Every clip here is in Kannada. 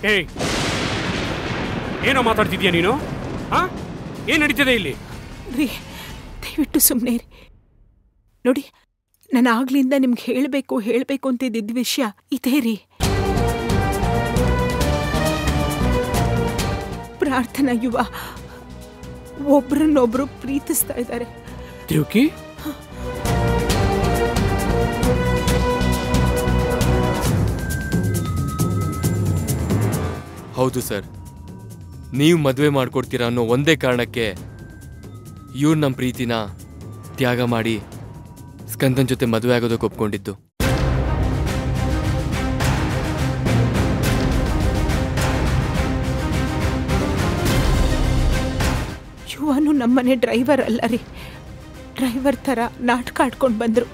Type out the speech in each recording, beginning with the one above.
ಏಯ್ ಏನೋ ಮಾತಾಡ್ತಿದ್ಯಾ ನೀನು ಹಾ ಏನ್ ನಡೀತಿದೆ ಇಲ್ಲಿ ರೀ ದಯವಿಟ್ಟು ಸುಮ್ಮನೆ ರೀ ನೋಡಿ ನಾನು ಆಗ್ಲಿಂದ ನಿಮ್ಗೆ ಹೇಳಬೇಕು ಹೇಳಬೇಕು ಅಂತಿದ್ದ ವಿಷಯ ಇದೇ ರೀ ಪ್ರಾರ್ಥನಾ ಯುವ ಒಬ್ರನ್ನೊಬ್ರು ಪ್ರೀತಿಸ್ತಾ ಇದ್ದಾರೆ ದೇವ್ಕಿ ಹೌದು ಸರ್ ನೀವು ಮದುವೆ ಮಾಡ್ಕೊಡ್ತೀರಾ ಅನ್ನೋ ಒಂದೇ ಕಾರಣಕ್ಕೆ ಇವ್ರು ನಮ್ಮ ಪ್ರೀತಿನ ತ್ಯಾಗ ಮಾಡಿ ಸ್ಕಂದನ್ ಜೊತೆ ಮದುವೆ ಆಗೋದಕ್ಕೆ ಒಪ್ಕೊಂಡಿದ್ದು ಯುವನು ನಮ್ಮನೆ ಡ್ರೈವರ್ ಅಲ್ಲ ರೀ ಡ್ರೈವರ್ ಥರ ನಾಟಕ ಆಡ್ಕೊಂಡು ಬಂದರು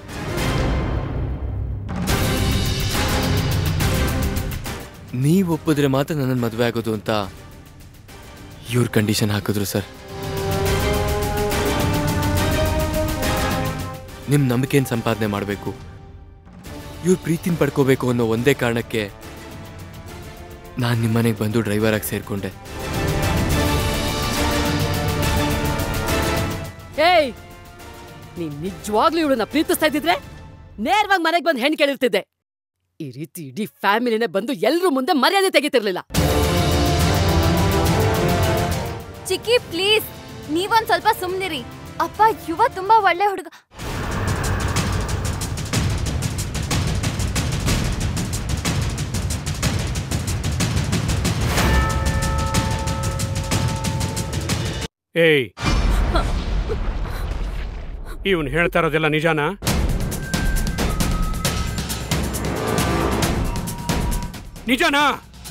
ನೀವು ಒಪ್ಪಿದ್ರೆ ಮಾತ್ರ ನನ್ನನ್ನು ಮದುವೆ ಆಗೋದು ಅಂತ ಇವ್ರ ಕಂಡೀಷನ್ ಹಾಕಿದ್ರು ಸರ್ ನಿಮ್ಮ ನಂಬಿಕೆಯನ್ನು ಸಂಪಾದನೆ ಮಾಡಬೇಕು ಇವ್ರ ಪ್ರೀತಿನ ಪಡ್ಕೋಬೇಕು ಅನ್ನೋ ಒಂದೇ ಕಾರಣಕ್ಕೆ ನಾನು ನಿಮ್ಮನೆಗೆ ಬಂದು ಡ್ರೈವರ್ ಆಗಿ ಸೇರಿಕೊಂಡೆ ಏಯ್ ನೀನ್ ನಿಜವಾಗ್ಲೂ ಇವಳನ್ನ ಪ್ರೀತಿಸ್ತಾ ಇದ್ದಿದ್ರೆ ನೇರವಾಗಿ ಮನೆಗೆ ಬಂದು ಹೆಣ್ಣು ಕೇಳಿರ್ತಿದ್ದೆ ಈ ರೀತಿ ಇಡೀ ಫ್ಯಾಮಿಲಿನೇ ಬಂದು ಎಲ್ರೂ ಮುಂದೆ ಮರ್ಯಾದೆ ತೆಗಿತಿರ್ಲಿಲ್ಲ ಚಿಕ್ಕಿ ಪ್ಲೀಸ್ ನೀವೊಂದ್ ಸ್ವಲ್ಪ ಸುಮ್ನಿರಿ ಅಪ್ಪ ಯುವ ತುಂಬಾ ಒಳ್ಳೆ ಹುಡುಗ ಏಯ್ ಇವನು ಹೇಳ್ತಾ ಇರೋದೆಲ್ಲ ನಿಜಾನಾ ನಿಜಾನಾ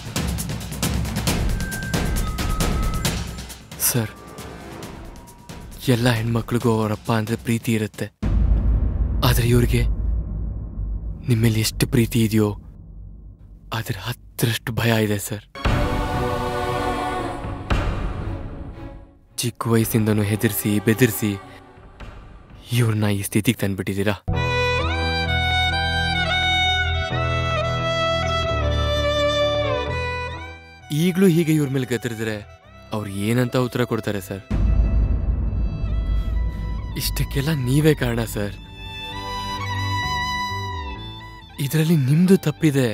ಸರ್ ಎಲ್ಲ ಹೆಣ್ಮಕ್ಳಿಗೂ ಅವರಪ್ಪ ಅಂದರೆ ಪ್ರೀತಿ ಇರುತ್ತೆ ಆದರೆ ಇವ್ರಿಗೆ ನಿಮ್ಮಲ್ಲಿ ಎಷ್ಟು ಪ್ರೀತಿ ಇದೆಯೋ ಅದರ ಹತ್ತರಷ್ಟು ಭಯ ಇದೆ ಸರ್ ಚಿಕ್ಕ ವಯಸ್ಸಿಂದನೂ ಹೆದರ್ಸಿ ಬೆದರಿಸಿ ಇವ್ರನ್ನ ಈ ಸ್ಥಿತಿಗೆ ತಂದ್ಬಿಟ್ಟಿದ್ದೀರಾ ಈಗಲೂ ಹೀಗೆ ಇವ್ರ ಮೇಲೆ ಗದರಿದ್ರೆ ಅವ್ರು ಏನಂತ ಉತ್ತರ ಕೊಡ್ತಾರೆ ಸರ್ ಇಷ್ಟಕ್ಕೆಲ್ಲ ನೀವೇ ಕಾರಣ ಸರ್ ಇದರಲ್ಲಿ ನಿಮ್ದು ತಪ್ಪಿದೆ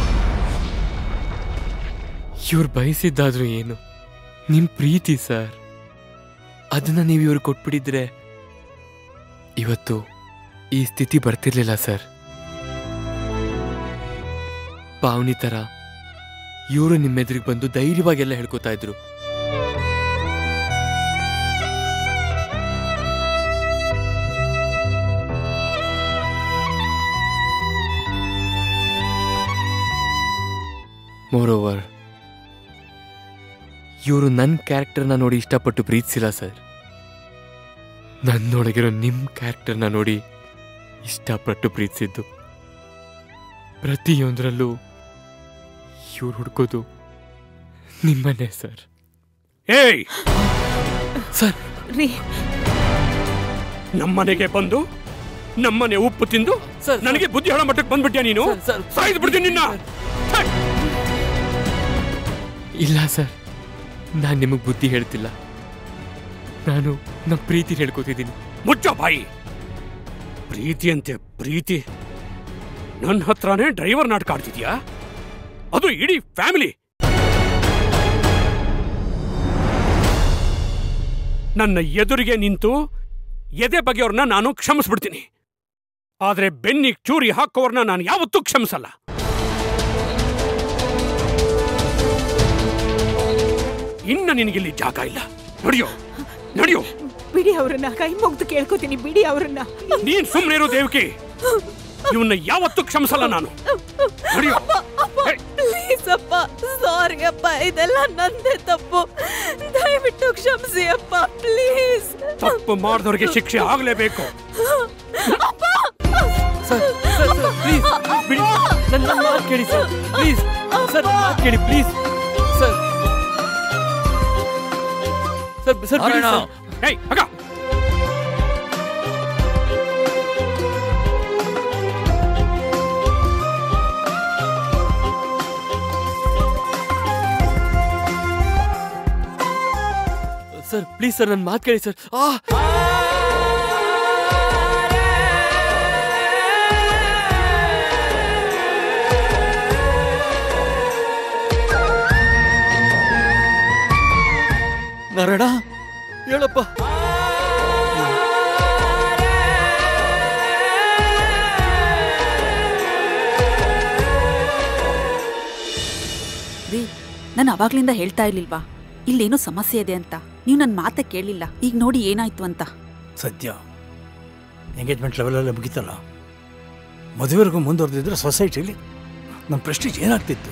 ಇವ್ರು ಬಯಸಿದ್ದಾದ್ರೂ ಏನು ನಿಮ್ ಪ್ರೀತಿ ಸರ್ ಅದನ್ನ ನೀವು ಇವ್ರು ಕೊಟ್ಬಿಟ್ಟಿದ್ರೆ ಇವತ್ತು ಈ ಸ್ಥಿತಿ ಬರ್ತಿರ್ಲಿಲ್ಲ ಸರ್ ಪಾವನಿ ತರ ಇವರು ನಿಮ್ಮೆದುರಿಗೆ ಬಂದು ಧೈರ್ಯವಾಗೆಲ್ಲ ಹೇಳ್ಕೊತಾ ಇದ್ರು ಮೋರ್ ಓವರ್ ಇವರು ನನ್ನ ಕ್ಯಾರೆಕ್ಟರ್ನ ನೋಡಿ ಇಷ್ಟಪಟ್ಟು ಪ್ರೀತಿಸಿಲ್ಲ ಸರ್ ನನ್ನೊಳಗಿರೋ ನಿಮ್ಮ ಕ್ಯಾರೆಕ್ಟರ್ನ ನೋಡಿ ಇಷ್ಟಪಟ್ಟು ಪ್ರೀತಿಸಿದ್ದು ಪ್ರತಿಯೊಂದರಲ್ಲೂ ಇವ್ರು ಹುಡ್ಕೋದು ನಿಮ್ಮನ್ನೇ ಸರ್ ಏಯ್ ಸರ್ ರೀ ನಮ್ಮನೆಗೆ ಬಂದು ನಮ್ಮನೆ ಉಪ್ಪು ತಿಂದು ಸರ್, ನನಗೆ ಬುದ್ಧಿ ಹೇಳೋ ಮಟ್ಟಕ್ಕೆ ಬಂದ್ಬಿಟ್ಯಾ ನೀನು ಸರ್, ಸರ್, ಸಾಯ್ದು ಬಿಡ್ತೀನಿ ನಿನ್ನ ಛೆ! ಇಲ್ಲ ಸರ್ ನಾನು ನಿಮಗೆ ಬುದ್ಧಿ ಹೇಳ್ತಿಲ್ಲ ನಾನು ನಮ್ಮ ಪ್ರೀತಿ ಹೇಳ್ಕೊತಿದ್ದೀನಿ ಮುಚ್ಚ ಬಾಯಿ ಪ್ರೀತಿ ಅಂತೆ ಪ್ರೀತಿ ನನ್ನ ಹತ್ರನೇ ಡ್ರೈವರ್ ನಾಟಕ ಆಡ್ತಿದ್ಯಾ ಅದು ಇಡೀ ಫ್ಯಾಮಿಲಿ ನನ್ನ ಎದುರಿಗೆ ನಿಂತು ಎದೆ ಬಗೆಯವ್ರನ್ನ ನಾನು ಕ್ಷಮಿಸ್ಬಿಡ್ತೀನಿ ಆದ್ರೆ ಬೆನ್ನಿಗೆ ಚೂರಿ ಹಾಕೋರ್ನ ನಾನು ಯಾವತ್ತೂ ಕ್ಷಮಿಸಲ್ಲ ಇನ್ನ ನಿನಗಿಲ್ಲಿ ಜಾಗ ಇಲ್ಲ ನಡೆಯೋ ನಡೆಯೋ ಬಿಡಿ ಅವ್ರನ್ನ ಕೈ ಮುಗ್ದು ಕೇಳ್ಕೊತೀನಿ ಬಿಡಿ ಅವ್ರನ್ನ ನೀನ್ ಸುಮ್ಮನೆ ಇರೋ ದೇವಕಿ ಇವನ್ನ ಯಾವತ್ತೂ ಕ್ಷಮಿಸಲ್ಲ ನಾನು ನಡೆಯೋ ಹೇ, ಪ್ಲೀಸ್ ಅಪ್ಪ ಸಾರಿ ಅಪ್ಪ ಇದೆಲ್ಲ ನಂದೇ ತಪ್ಪು ದಯವಿಟ್ಟು ಕ್ಷಮಿಸಿ ಅಪ್ಪ ಪ್ಲೀಸ್ ತಪ್ಪು ಮಾಡಿದವ್ರಿಗೆ ಶಿಕ್ಷೆ ಆಗ್ಲೇಬೇಕು ಸರ್ ಸರ್ ಸರ್ ಪ್ಲೀಸ್ ಬಿಡಿ ನನ್ನ ಮಾತು ಕೇಳಿ ಸರ್ ಪ್ಲೀಸ್ ಸರ್ ನನ್ನ ಮಾತು ಕೇಳಿ ಪ್ಲೀಸ್ ಸರ್ ಸರ್ ಸರ್ ಬಿಡಿ ಸರ್ ಏಯ್ ಮಗ ಸರ್ ಪ್ಲೀಸ್ ಸರ್ ನನ್ನ ಮಾತು ಕೇಳಿ ಸರ್ ಆ ನಾರಾಯಣ ಹೇಳಪ್ಪ ರೀ ನಾನು ಅವಾಗ್ಲಿಂದ ಹೇಳ್ತಾ ಇರ್ಲಿಲ್ವಾ ಇಲ್ಲೇನೋ ಸಮಸ್ಯೆ ಇದೆ ಅಂತ ನೀವು ನನ್ನ ಮಾತೆ ಕೇಳಲಿಲ್ಲ ಈಗ ನೋಡಿ ಏನಾಯ್ತು ಅಂತ ಸದ್ಯ ಎಂಗೇಜ್ಮೆಂಟ್ ಲೆವೆಲಲ್ಲೇ ಮುಗಿತಲ್ಲ ಮದುವೆವರೆಗೂ ಮುಂದುವರೆದಿದ್ರೆ ಸೊಸೈಟಿಲಿ ನಮ್ಮ ಪ್ರೆಸ್ಟೀಜ್ ಏನಾಗ್ತಿತ್ತು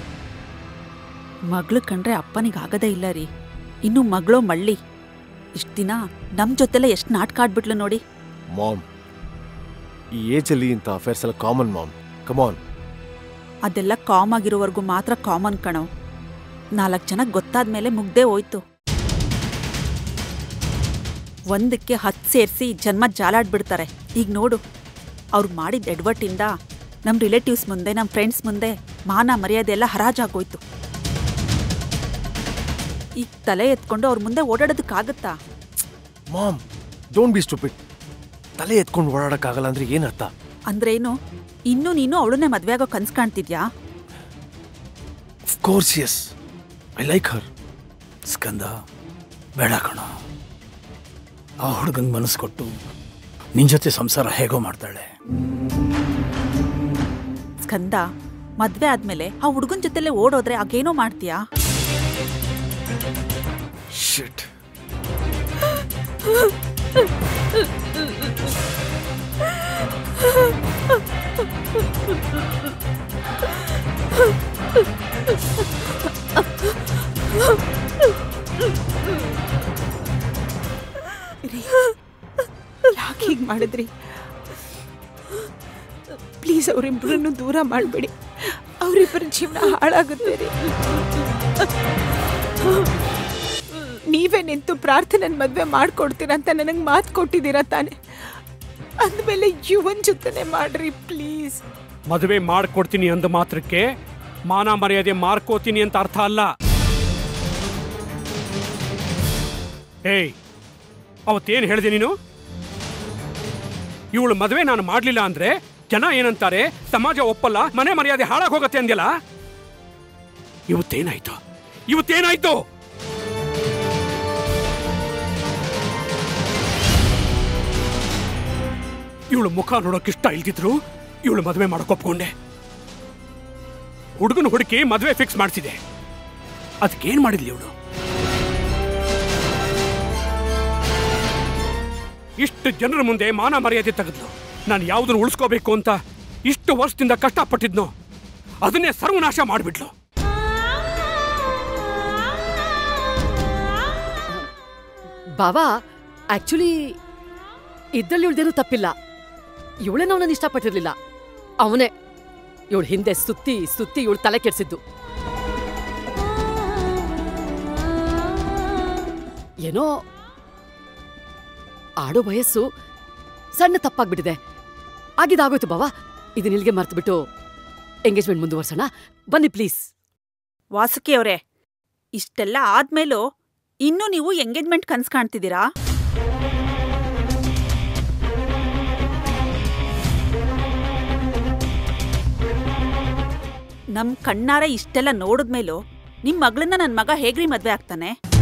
ಮಗಳು ಕಂಡ್ರೆ ಅಪ್ಪನಿಗೆ ಆಗದೇ ಇಲ್ಲ ರೀ ಇನ್ನು ಮಗಳೋ ಮಳ್ಳಿ ಇಷ್ಟು ದಿನ ನಮ್ಮ ಜೊತೆಲೆ ಎಷ್ಟು ನಾಟಕ ಆಡ್ಬಿಟ್ಲು ನೋಡಿ ಮಾಮ್ ಈ ಏಜಲ್ಲಿ ಇಂಥ ಅಫೇರ್ಸ್ ಎಲ್ಲ ಕಾಮನ್ ಮಾಮ್ ಕಮಾನ್ ಅದೆಲ್ಲ ಕಾಮ್ ಆಗಿರೋವರೆಗೂ ಮಾತ್ರ ಕಾಮನ್ ಕಣೋ ನಾಲ್ಕು ಜನಕ್ಕೆ ಗೊತ್ತಾದ್ಮೇಲೆ ಮುಗ್ದೇ ಹೋಯ್ತು ಒಂದಕ್ಕೆ ಹತ್ತು ಸೇರಿಸಿ ಜನ್ಮ ಜಾಲಾಡ್ಬಿಡ್ತಾರೆ ಈಗ ನೋಡು ಅವ್ರು ಮಾಡಿದ ಎಡ್ವಟ್ಟಿಂದ ನಮ್ಮ ರಿಲೇಟಿವ್ಸ್ ಮುಂದೆ ನಮ್ಮ ಫ್ರೆಂಡ್ಸ್ ಮುಂದೆ ಮಾನ ಮರ್ಯಾದೆ ಎಲ್ಲ ಹರಾಜಾಗೋಯ್ತು ಈಗ ತಲೆ ಎತ್ಕೊಂಡು ಅವ್ರ ಮುಂದೆ ಓಡಾಡೋದಕ್ಕಾಗತ್ತಾ ಮಾಮ್ ಡೋಂಟ್ ಬಿ ಸ್ಟುಪಿಡ್ ತಲೆ ಎತ್ಕೊಂಡು ಓಡಾಡಕ್ಕಾಗಲ್ಲ ಅಂದ್ರೆ ಏನರ್ಥ ಅಂದ್ರೇನು ಇನ್ನೂ ನೀನು ಅವಳನ್ನೇ ಮದ್ವೆ ಆಗೋ ಕನ್ಸ್ ಕಾಣ್ತಿದ್ಯಾ of course yes I like her Skanda ಬೇಡ ಕಣ ಆ ಹುಡುಗಂಗೆ ಮನಸ್ಸು ಕೊಟ್ಟು ನಿನ್ನ ಜೊತೆ ಸಂಸಾರ ಹೇಗೋ ಮಾಡ್ತಾಳೆ ಸ್ಕಂದ ಮದ್ವೆ ಆದ್ಮೇಲೆ ಆ ಹುಡುಗನ್ ಜೊತೆಲೆ ಓಡೋದ್ರೆ ಆಗೇನೋ ಮಾಡ್ತೀಯಾ ಶಿಟ್ ಯಾಕೆ ಹೀಗೆ ಮಾಡಿದ್ರಿ ಪ್ಲೀಸ್ ಅವರಿಬ್ಬರನ್ನು ದೂರ ಮಾಡಬೇಡಿ ಅವರಿಬ್ಬರ ಜೀವನ ಹಾಳಾಗುತ್ತೆ ರೀ ನೀವೇ ನಿಂತು ಪ್ರಾರ್ಥನೆ ಮದುವೆ ಮಾಡ್ಕೊಡ್ತೀರಾ ಅಂತ ನನಗೆ ಮಾತು ಕೊಟ್ಟಿದ್ದೀರಾ ತಾನೆ ಅಂದಮೇಲೆ ಯುವನ್ ಜೊತೆನೆ ಮಾಡ್ರಿ ಪ್ಲೀಸ್ ಮದುವೆ ಮಾಡ್ಕೊಡ್ತೀನಿ ಅಂದ ಮಾತ್ರಕ್ಕೆ ಮಾನ ಮರ್ಯಾದೆ ಮಾರ್ಕೋತೀನಿ ಅಂತ ಅರ್ಥ ಅಲ್ಲ ಏಯ್ ಅವತ್ತೇನು ಹೇಳಿದೆ ನೀನು ಇವಳು ಮದುವೆ ನಾನು ಮಾಡಲಿಲ್ಲ ಅಂದ್ರೆ ಜನ ಏನಂತಾರೆ ಸಮಾಜ ಒಪ್ಪಲ್ಲ ಮನೆ ಮರ್ಯಾದೆ ಹಾಳಾಗ್ ಹೋಗತ್ತೆ ಅಂದ್ಯಲ್ಲ ಇವತ್ತೇನಾಯ್ತು ಇವತ್ತೇನಾಯ್ತು ಇವಳು ಮುಖ ನೋಡೋಕೆ ಇಷ್ಟ ಇಲ್ದಿದ್ರು ಇವಳು ಮದುವೆ ಮಾಡಕ್ ಒಪ್ಕೊಂಡೆ ಹುಡುಗನ ಹುಡುಕಿ ಮದುವೆ ಫಿಕ್ಸ್ ಮಾಡಿಸಿದೆ ಅದಕ್ಕೇನ್ ಮಾಡಿದ್ಲಿ ಇವಳು ಇಷ್ಟು ಜನರ ಮುಂದೆ ಮಾನ ಮರ್ಯಾದೆ ತೆಗೆದ್ಲು ನಾನು ಯಾವುದನ್ನು ಉಳಿಸ್ಕೋಬೇಕು ಅಂತ ಇಷ್ಟು ವರ್ಷದಿಂದ ಕಷ್ಟಪಟ್ಟಿದ್ನೋ ಅದನ್ನೇ ಸರ್ವನಾಶ ಮಾಡಿಬಿಟ್ಲು ಬಾವಾ ಆಕ್ಚುಲಿ ಇದ್ರಲ್ಲಿ ಇವಳ್ದೇನು ತಪ್ಪಿಲ್ಲ ಇವಳೇ ಅವನನ್ನು ಇಷ್ಟಪಟ್ಟಿರ್ಲಿಲ್ಲ ಅವನೇ ಇವಳು ಹಿಂದೆ ಸುತ್ತಿ ಸುತ್ತಿ ಇವಳು ತಲೆ ಕೆಡ್ಸಿದ್ದು ಏನೋ ಆಡೋ ವಯಸ್ಸು ಸಣ್ಣ ತಪ್ಪಾಗ್ಬಿಟ್ಟಿದೆ ಆಗಿದಾಗೋಯ್ತು ಬಾವಾ ಇದನ್ನ ಇಲ್ಲಿಗೆ ಮರ್ತ್ಬಿಟ್ಟು ಎಂಗೇಜ್ಮೆಂಟ್ ಮುಂದುವರ್ಸೋಣ ಬನ್ನಿ ಪ್ಲೀಸ್ ವಾಸುಕಿ ಅವರೇ ಇಷ್ಟೆಲ್ಲ ಆದ್ಮೇಲೂ ಇನ್ನೂ ನೀವು ಎಂಗೇಜ್ಮೆಂಟ್ ಕನ್ಸ್ ಕಾಣ್ತಿದ್ದೀರಾ ನಮ್ ಕಣ್ಣಾರೆ ಇಷ್ಟೆಲ್ಲ ನೋಡಿದ್ಮೇಲೂ ನಿಮ್ ಮಗಳನ್ನ ನನ್ ಮಗ ಹೇಗ್ರಿ ಮದ್ವೆ ಆಗ್ತಾನೆ